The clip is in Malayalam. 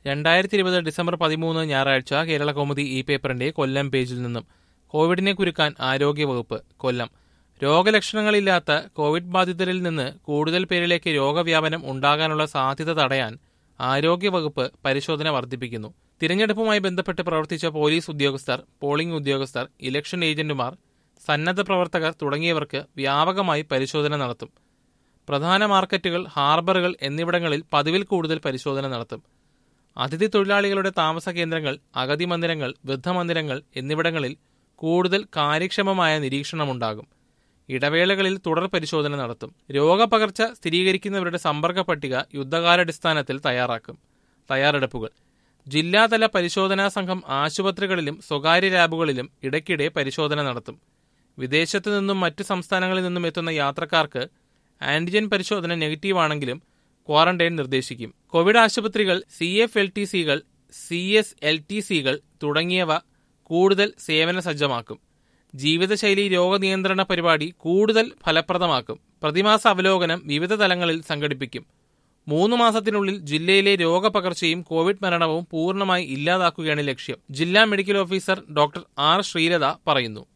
രണ്ടായിരത്തി ഇരുപത് ഡിസംബർ പതിമൂന്ന് ഞായറാഴ്ച കേരള കൗമുദി ഇ പേപ്പറിന്റെ കൊല്ലം പേജിൽ നിന്നും കോവിഡിനെ കുരുക്കാൻ ആരോഗ്യവകുപ്പ് കൊല്ലം രോഗലക്ഷണങ്ങളില്ലാത്ത കോവിഡ് ബാധിതരിൽ നിന്ന് കൂടുതൽ പേരിലേക്ക് രോഗവ്യാപനം ഉണ്ടാകാനുള്ള സാധ്യത തടയാൻ ആരോഗ്യവകുപ്പ് പരിശോധന വർദ്ധിപ്പിക്കുന്നു തിരഞ്ഞെടുപ്പുമായി ബന്ധപ്പെട്ട് പ്രവർത്തിച്ച പോലീസ് ഉദ്യോഗസ്ഥർ പോളിംഗ് ഉദ്യോഗസ്ഥർ ഇലക്ഷൻ ഏജന്റുമാർ സന്നദ്ധ പ്രവർത്തകർ തുടങ്ങിയവർക്ക് വ്യാപകമായി പരിശോധന നടത്തും പ്രധാന മാർക്കറ്റുകൾ ഹാർബറുകൾ എന്നിവിടങ്ങളിൽ പതിവിൽ കൂടുതൽ പരിശോധന നടത്തും അതിഥി തൊഴിലാളികളുടെ താമസ കേന്ദ്രങ്ങൾ അഗതി മന്ദിരങ്ങൾ വൃദ്ധമന്ദിരങ്ങൾ എന്നിവിടങ്ങളിൽ കൂടുതൽ കാര്യക്ഷമമായ നിരീക്ഷണമുണ്ടാകും ഇടവേളകളിൽ തുടർ പരിശോധന നടത്തും രോഗപകർച്ച സ്ഥിരീകരിക്കുന്നവരുടെ സമ്പർക്ക പട്ടിക യുദ്ധകാലാടിസ്ഥാനത്തിൽ തയ്യാറാക്കും തയ്യാറെടുപ്പുകൾ ജില്ലാതല പരിശോധനാ സംഘം ആശുപത്രികളിലും സ്വകാര്യ ലാബുകളിലും ഇടയ്ക്കിടെ പരിശോധന നടത്തും വിദേശത്തു നിന്നും മറ്റ് സംസ്ഥാനങ്ങളിൽ നിന്നും എത്തുന്ന യാത്രക്കാർക്ക് ആന്റിജൻ പരിശോധന നെഗറ്റീവ് ആണെങ്കിലും ക്വാറന്റൈൻ നിർദ്ദേശിക്കും കോവിഡ് ആശുപത്രികൾ സി എഫ് എൽ ടി സികൾ സി എസ് എൽ ടി സികൾ തുടങ്ങിയവ കൂടുതൽ സേവന സജ്ജമാക്കും ജീവിതശൈലി രോഗനിയന്ത്രണ പരിപാടി കൂടുതൽ ഫലപ്രദമാക്കും പ്രതിമാസ അവലോകനം വിവിധ തലങ്ങളിൽ സംഘടിപ്പിക്കും മൂന്ന് മാസത്തിനുള്ളിൽ ജില്ലയിലെ രോഗപകർച്ചയും കോവിഡ് മരണവും പൂർണ്ണമായി ഇല്ലാതാക്കുകയാണ് ലക്ഷ്യം ജില്ലാ medical officer doctor R Sreelatha പറയുന്നു